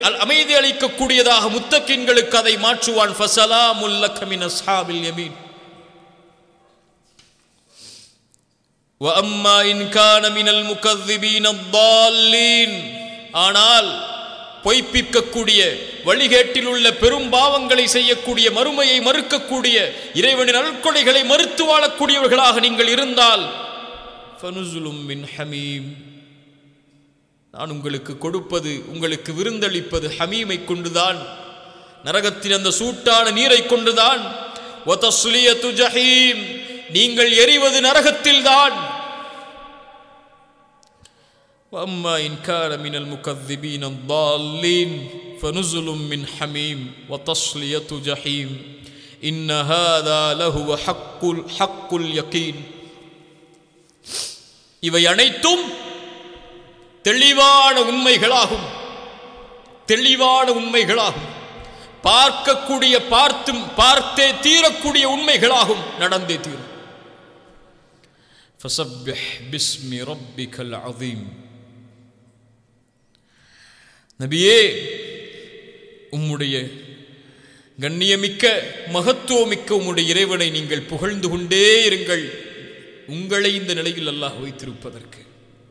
அல் அமைதி அளிக்கக்கூடியதாக முத்தக்கின்களுக்கு அதை மாற்றுவான் ஃபசலாமுல் லக்க மின் அஸ்ஹாபில் யமீன் وأما إن كان من المكذبين الضالين ஆனால் பொய்ப்பிக்கக்கூடிய வழிகேட்டில் உள்ள பெரும் பாவங்களை செய்யக்கூடிய மறுமையை மறுக்கக்கூடிய இறைவனின் அருட்கொடைகளை மறுத்து வாழக்கூடியவர்களாக நீங்கள் இருந்தால் ஃபனுசுலும் மின் ஹமீம் நான் உங்களுக்கு கொடுப்பது உங்களுக்கு விருந்தளிப்பது ஹமீமை கொண்டுதான் நரகத்தின் அந்த சூட்டான நீரை கொண்டுதான் ஒதஸ்லியத்து ஜஹீம் நீங்கள் எரிவது நரகத்தில்தான் وأما إن كان من المكذبين الضالين فنزل من حميم وتصلية جحيم إن هذا لهو حق حق اليقين இவை அனைத்தும் தெளிவான உண்மைகளாகும் தெளிவான உண்மைகளாகும் பார்க்கக்கூடிய பார்த்தும் பார்த்தே தீரக்கூடிய உண்மைகளாகும் நடந்தே தீரும் فسبح باسم ربك العظيم நபியே உம்முடைய கண்ணியமிக்க மகத்துவமிக்க உம்முடைய இறைவனை நீங்கள் புகழ்ந்து கொண்டே இருங்கள் உங்களை இந்த நிலையில் அல்லாஹ் வைத்திருப்பதற்கு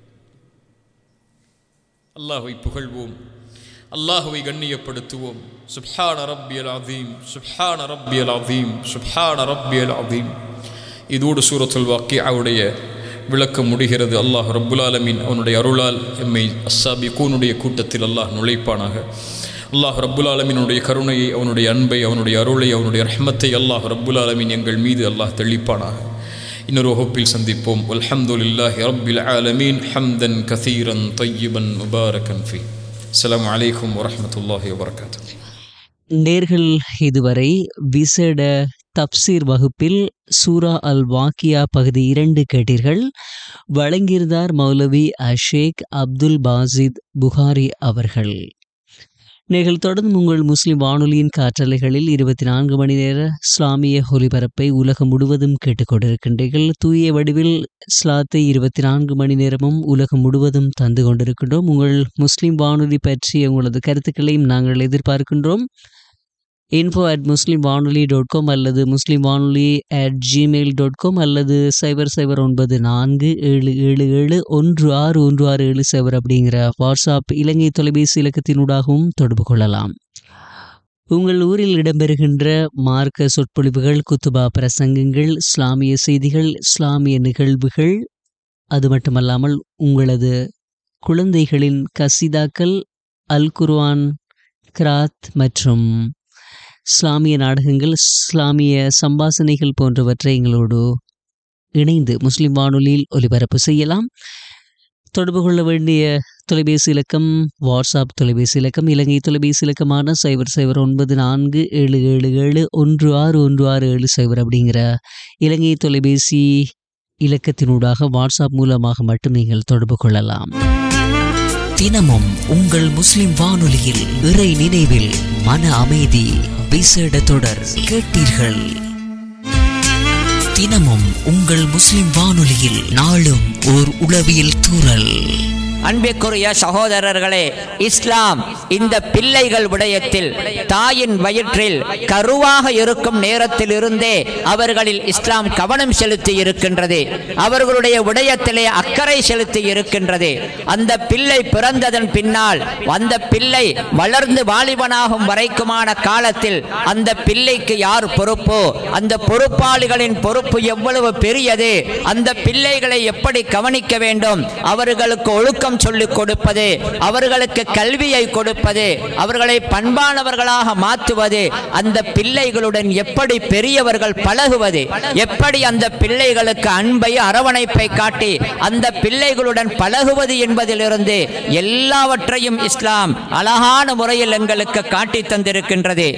அல்லாஹ்வை புகழ்வோம் அல்லாஹுவை கண்ணியப்படுத்துவோம் சுப்ஹான ரப்பியல் அதீம் சுப்ஹான ரப்பியல் அதீம் சுப்ஹான ரப்பியல் அதீம் இதோடு சூரத்துல் வாக்கியாவுடைய விளக்கம் முடிகிறது அல்லாஹ் ரப்புல் ஆலமீன் அவனுடைய அருளால் எம்மை அஸ்ஸாபி கூனுடைய கூட்டத்தில் அல்லாஹ் நுழைப்பானாக அல்லாஹ் ரப்புல் ஆலமீனுடைய கருணையை அவனுடைய அன்பை அவனுடைய அருளை அவனுடைய ரஹ்மத்தை அல்லாஹ் ரப்புல் ஆலமீன் எங்கள் மீது அல்லாஹ் தெளிப்பானாக இன்னொரு வகுப்பில் சந்திப்போம் அல்ஹம்துலில்லாஹி ரப்பில் ஆலமீன் ஹம்தன் கசீரன் தையிபன் முபாரகன் ஃபி அஸ்ஸலாமு அலைக்கும் வரஹ்மத்துல்லாஹி வபரகாத்துஹு நேர்கள் இதுவரை விசேட தப்சீர் வகுப்பில் சூரா அல் வாக்கியா பகுதி இரண்டு கேட்டீர்கள் வழங்கியிருந்தார் மௌலவி அஷேக் அப்துல் பாசித் புகாரி அவர்கள் நீங்கள் தொடர்ந்து உங்கள் முஸ்லிம் வானொலியின் காற்றலைகளில் இருபத்தி நான்கு மணி நேர இஸ்லாமிய ஒலிபரப்பை உலகம் முழுவதும் கேட்டுக்கொண்டிருக்கின்றீர்கள் தூய வடிவில் இஸ்லாத்தை இருபத்தி நான்கு மணி நேரமும் உலகம் முழுவதும் தந்து கொண்டிருக்கின்றோம் உங்கள் முஸ்லிம் வானொலி பற்றிய உங்களது கருத்துக்களையும் நாங்கள் எதிர்பார்க்கின்றோம் இன்ஃபோ அட் முஸ்லீம் வானொலி டாட் காம் அல்லது முஸ்லீம் வானொலி அட் ஜிமெயில் டாட் காம் அல்லது சைபர் சைபர் ஒன்பது நான்கு ஏழு ஏழு ஏழு ஒன்று ஆறு ஒன்று ஆறு ஏழு சைபர் அப்படிங்கிற வாட்ஸ்அப் இலங்கை தொலைபேசி இலக்கத்தினூடாகவும் தொடர்பு கொள்ளலாம் உங்கள் ஊரில் இடம்பெறுகின்ற மார்க்க சொற்பொழிவுகள் குத்துபா பிரசங்கங்கள் இஸ்லாமிய செய்திகள் இஸ்லாமிய நிகழ்வுகள் அது மட்டுமல்லாமல் உங்களது குழந்தைகளின் கசிதாக்கள் அல் குர்ஆன் கிராத் மற்றும் இஸ்லாமிய நாடகங்கள் இஸ்லாமிய சம்பாசனைகள் போன்றவற்றை எங்களோடு இணைந்து முஸ்லிம் வானொலியில் ஒலிபரப்பு செய்யலாம் தொடர்பு கொள்ள வேண்டிய தொலைபேசி இலக்கம் வாட்ஸ்அப் தொலைபேசி இலக்கம் இலங்கை தொலைபேசி இலக்கமான சைபர் சைபர் ஒன்பது நான்கு ஏழு ஏழு ஏழு ஒன்று ஆறு ஒன்று ஆறு ஏழு சைபர் அப்படிங்கிற இலங்கை தொலைபேசி இலக்கத்தினூடாக வாட்ஸ்அப் மூலமாக மட்டும் நீங்கள் தொடர்பு கொள்ளலாம் தினமும் உங்கள் முஸ்லிம் வானொலியில் இறை நினைவில் மன அமைதி விசேட தொடர் கேட்டீர்கள் தினமும் உங்கள் முஸ்லிம் வானொலியில் நாளும் ஓர் உளவியல் தூரல் அன்பிற்குரிய சகோதரர்களே இஸ்லாம் இந்த பிள்ளைகள் விடயத்தில் தாயின் வயிற்றில் கருவாக இருக்கும் நேரத்தில் இருந்தே அவர்களில் இஸ்லாம் கவனம் செலுத்தி இருக்கின்றது அவர்களுடைய விடயத்திலே அக்கறை செலுத்தி இருக்கின்றது அந்த பிள்ளை பிறந்ததன் பின்னால் அந்த பிள்ளை வளர்ந்து வாலிபனாகும் வரைக்குமான காலத்தில் அந்த பிள்ளைக்கு யார் பொறுப்போ அந்த பொறுப்பாளிகளின் பொறுப்பு எவ்வளவு பெரியது அந்த பிள்ளைகளை எப்படி கவனிக்க வேண்டும் அவர்களுக்கு ஒழுக்கம் சொல்லிக் கொடுப்பது அவர்களுக்கு கல்வியை கொடுப்பது அவர்களை பண்பானவர்களாக மாற்றுவது அந்த பிள்ளைகளுடன் எப்படி பெரியவர்கள் பழகுவது எப்படி அந்த பிள்ளைகளுக்கு அன்பை அரவணைப்பை காட்டி அந்த பிள்ளைகளுடன் பழகுவது என்பதிலிருந்து எல்லாவற்றையும் இஸ்லாம் அழகான முறையில் எங்களுக்கு காட்டி தந்திருக்கின்றது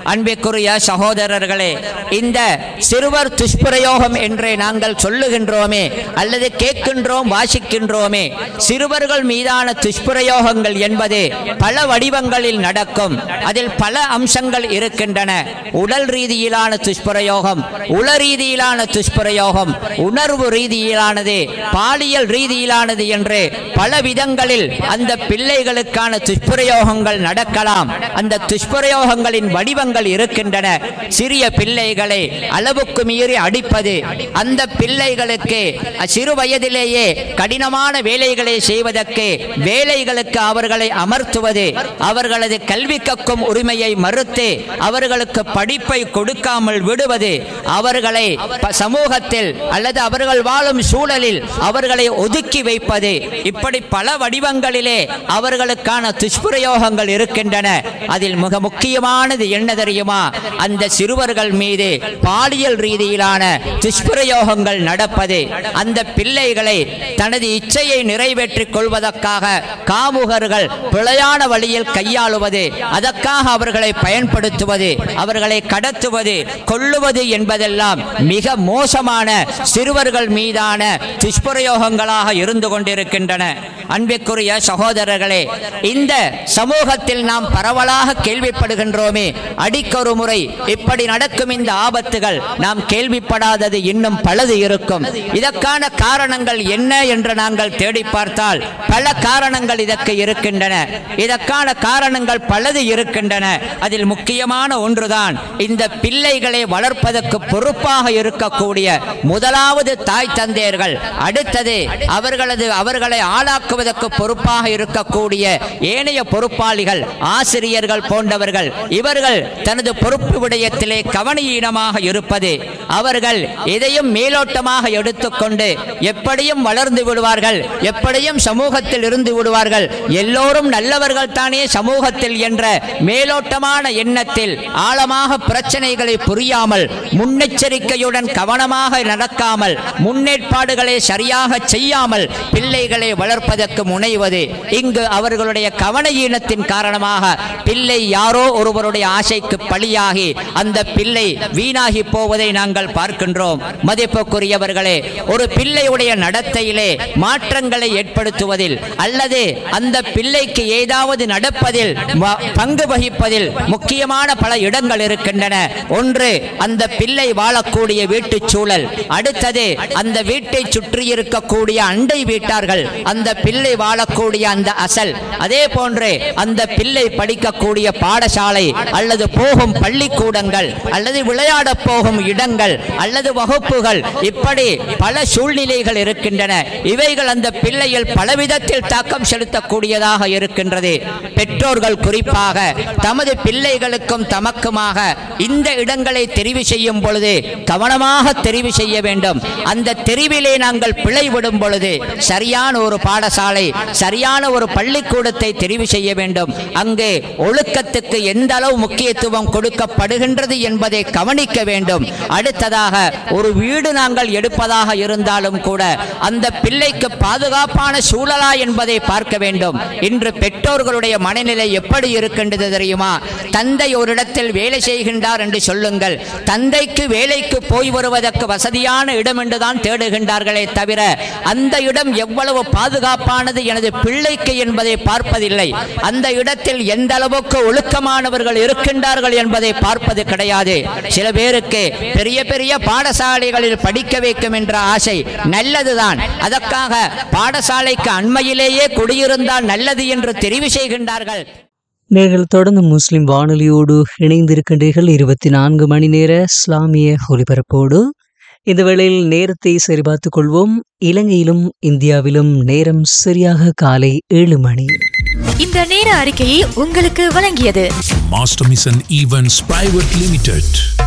அன்பிற்குரிய சகோதரர்களே இந்த சிறுவர் துஷ்பிரயோகம் என்று நாங்கள் சொல்லுகின்றோமே அல்லது கேட்கின்றோம் வாசிக்கின்றோமே சிறுவர்கள் மீதான துஷ்பிரயோகங்கள் என்பது பல வடிவங்களில் நடக்கும் அதில் பல அம்சங்கள் இருக்கின்றன உடல் ரீதியிலான துஷ்பிரயோகம் உள ரீதியிலான துஷ்பிரயோகம் உணர்வு ரீதியிலானது பாலியல் ரீதியிலானது என்று பல விதங்களில் அந்த பிள்ளைகளுக்கான துஷ்பிரயோகங்கள் நடக்கலாம் அந்த துஷ்பிரயோகங்களின் வடிவங்கள் இருக்கின்றன சிறிய பிள்ளைகளை அளவுக்கு மீறி அடிப்பது அந்த பிள்ளைகளுக்கு சிறு வயதிலேயே கடினமான வேலைகளை செய்வதற்கு வேலைகளுக்கு அவர்களை அமர்த்துவது அவர்களது கல்வி கற்கும் உரிமையை மறுத்து அவர்களுக்கு படிப்பை கொடுக்காமல் விடுவது அவர்களை ப- சமூகத்தில் அல்லது அவர்கள் வாழும் சூழலில் அவர்களை ஒதுக்கி வைப்பது இப்படி பல வடிவங்களிலே அவர்களுக்கான துஷ்பிரயோகங்கள் இருக்கின்றன அதில் மிக முக்கியமானது என்ன தெரியுமா அந்த சிறுவர்கள் மீது பாலியல் ரீதியிலான துஷ்பிரயோகங்கள் நடப்பது அந்த பிள்ளைகளை தனது இச்சையை நிறைவேற்றிக் கொள்வதற்காக காமுகர்கள் பிழையான வழியில் கையாளுவது அதற்காக அவர்களை பயன்படுத்துவது அவர்களை கடத்துவது கொல்லுவது என்பதெல்லாம் மிக மோசமான சிறுவர்கள் மீதான துஷ்பிரயோகங்களாக இருந்து கொண்டிருக்கின்றன அன்பிற்குரிய சகோதரர்களே இந்த சமூகத்தில் நாம் பரவலாக கேள்விப்படுகின்றோமே அடிக்கொரு முறை இப்படி நடக்கும் இந்த ஆபத்துகள் நாம் கேள்விப்படாதது இன்னும் பலது இருக்கும் இதற்கான காரணங்கள் என்ன என்று நாங்கள் தேடி பார்த்தால் பல காரணங்கள் இதற்கு இருக்கின்றன இதற்கான காரணங்கள் பலது இருக்கின்றன அதில் முக்கியமான ஒன்றுதான் இந்த பிள்ளைகளை வளர்ப்பதற்கு பொறுப்பாக இருக்கக்கூடிய முதலாவது தாய் தந்தையர்கள் அடுத்தது அவர்களது அவர்களை ஆளாக்குவதற்கு பொறுப்பாக இருக்கக்கூடிய ஏனைய பொறுப்பாளிகள் ஆசிரியர்கள் போன்றவர்கள் இவர்கள் தனது பொறுப்பு விடயத்திலே கவனீனமாக இருப்பது அவர்கள் எதையும் மேலோட்டமாக எடுத்துக்கொண்டு எப்படியும் வளர்ந்து விடுவார்கள் எப்படியும் சமூகத்தில் இருந்து விடுவார்கள் எல்லோரும் நல்லவர்கள் தானே சமூகத்தில் என்ற மேலோட்டமான எண்ணத்தில் ஆழமாக பிரச்சனைகளை புரியாமல் முன்னெச்சரிக்கையுடன் கவனமாக நடக்காமல் முன்னேற்பாடுகளை சரியாக செய்யாமல் பிள்ளைகளை வளர்ப்பதற்கு முனைவது இங்கு அவர்களுடைய கவனஈனத்தின் காரணமாக பிள்ளை யாரோ ஒருவருடைய ஆசைக்கு பலியாகி அந்த பிள்ளை வீணாகி போவதை நாங்கள் பார்க்கின்றோம் மதிப்புக்குரியவர்களே ஒரு பிள்ளையுடைய நடத்தையிலே மாற்றங்களை ஏற்படுத்துவதில் அல்லது அந்த பிள்ளைக்கு ஏதாவது நடப்பதில் வ- பங்கு வகிப்பதில் முக்கியமான பல இடங்கள் இருக்கின்றன ஒன்று அந்த பிள்ளை வாழக்கூடிய வீட்டுச் சூழல் அடுத்தது அந்த வீட்டை சுற்றி இருக்கக்கூடிய அண்டை வீட்டார்கள் அந்த பிள்ளை வாழக்கூடிய அந்த அசல் அதே போன்று அந்த பிள்ளை படிக்கக்கூடிய பாடசாலை அல்லது போகும் பள்ளிக்கூடங்கள் அல்லது விளையாட போகும் இடங்கள் அல்லது வகுப்புகள் இப்படி பல சூழ்நிலைகள் இருக்கின்றன இவைகள் அந்த பிள்ளையில் பலவிதத்தில் தாக்கம் செலுத்தக்கூடியதாக இருக்கின்றது பெற்றோர்கள் குறிப்பாக தமது பிள்ளைகளுக்கும் தமக்குமாக இந்த இடங்களை தெரிவு செய்யும் பொழுது கவனமாக தெரிவு செய்ய வேண்டும் அந்த தெரிவிலே நாங்கள் பிழை விடும் பொழுது சரியான ஒரு பாடசாலை சரியான ஒரு பள்ளிக்கூடத்தை தெரிவு செய்ய வேண்டும் அங்கு ஒழுக்கத்துக்கு எந்த அளவு முக்கியத்துவம் கொடுக்கப்படுகின்றது என்பதை கவனிக்க வேண்டும் அடுத்ததாக ஒரு வீடு நாங்கள் எடுப்பதாக இருந்தாலும் கூட அந்த பிள்ளைக்கு பாதுகாப்பான சூழலா என்பதை பார்க்க வேண்டும் இன்று பெற்றோர்களுடைய மனநிலை எப்படி இருக்கின்றது தெரியுமா தந்தை ஒரு இடத்தில் வேலை செய்கின்றார் என்று சொல்லுங்கள் தந்தைக்கு வேலைக்கு போய் வருவதற்கு வசதியான இடம் என்றுதான் தேடுகின்றார்களே தவிர அந்த இடம் எவ்வளவு பாதுகாப்பானது எனது பிள்ளைக்கு என்பதை பார்ப்பதில்லை அந்த இடத்தில் எந்த அளவுக்கு ஒழுக்கமானவர்கள் இருக்கின்றார்கள் என்பதை பார்ப்பது கிடையாது சில பேருக்கு பெரிய பெரிய பாடசாலைகளில் படிக்க வைக்கும் என்ற ஆசை நல்லதுதான் அதற்காக பாடசாலைக்கு அண்மையிலேயே குடியிருந்தால் நல்லது என்று தெரிவு செய்கின்றார்கள் நீங்கள் தொடர்ந்து முஸ்லிம் வானொலியோடு இணைந்திருக்கின்றீர்கள் இருபத்தி நான்கு மணி நேர இஸ்லாமிய ஒலிபரப்போடு இந்த வேளையில் நேரத்தை சரிபார்த்துக் கொள்வோம் இலங்கையிலும் இந்தியாவிலும் நேரம் சரியாக காலை ஏழு மணி இந்த நேர அறிக்கையை உங்களுக்கு வழங்கியது Master Mission Events Private Limited.